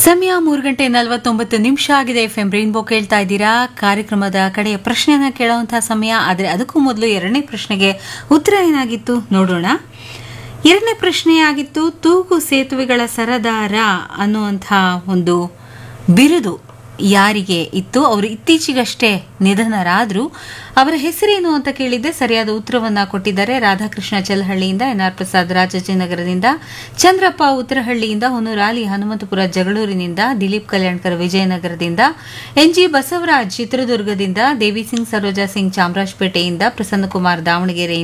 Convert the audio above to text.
ಸಮಯ ಮೂರು ಗಂಟೆ ನಲವತ್ತೊಂಬತ್ತು ನಿಮಿಷ ಆಗಿದೆ ಎಫ್ ಎಂ ರೈನ್ಬೋ ಕೇಳ್ತಾ ಇದ್ದೀರಾ ಕಾರ್ಯಕ್ರಮದ ಕಡೆಯ ಪ್ರಶ್ನೆಯನ್ನ ಕೇಳುವಂತಹ ಸಮಯ ಆದರೆ ಅದಕ್ಕೂ ಮೊದಲು ಎರಡನೇ ಪ್ರಶ್ನೆಗೆ ಉತ್ತರ ಏನಾಗಿತ್ತು ನೋಡೋಣ ಎರಡನೇ ಪ್ರಶ್ನೆಯಾಗಿತ್ತು ತೂಗು ಸೇತುವೆಗಳ ಸರದಾರ ಅನ್ನುವಂಥ ಒಂದು ಬಿರುದು ಯಾರಿಗೆ ಇತ್ತು ಅವರು ಇತ್ತೀಚೆಗಷ್ಟೇ ನಿಧನರಾದ್ರು ಅವರ ಹೆಸರೇನು ಅಂತ ಕೇಳಿದ್ದೆ ಸರಿಯಾದ ಉತ್ತರವನ್ನ ಕೊಟ್ಟಿದ್ದಾರೆ ರಾಧಾಕೃಷ್ಣ ಚಲಹಳ್ಳಿಯಿಂದ ಎನ್ಆರ್ ಪ್ರಸಾದ್ ರಾಜಾಜಿನಗರದಿಂದ ಚಂದ್ರಪ್ಪ ಉತ್ತರಹಳ್ಳಿಯಿಂದ ಹೊನ್ನೂರಾಲಿ ಹನುಮಂತಪುರ ಜಗಳೂರಿನಿಂದ ದಿಲೀಪ್ ಕಲ್ಯಾಣ್ಕರ್ ವಿಜಯನಗರದಿಂದ ಎನ್ಜಿ ಬಸವರಾಜ್ ಚಿತ್ರದುರ್ಗದಿಂದ ದೇವಿ ಸಿಂಗ್ ಸರೋಜಾ ಸಿಂಗ್ ಚಾಮರಾಜಪೇಟೆಯಿಂದ ಪ್ರಸನ್ನಕುಮಾರ್ ದಾವಣಗೆರೆಯಿಂದ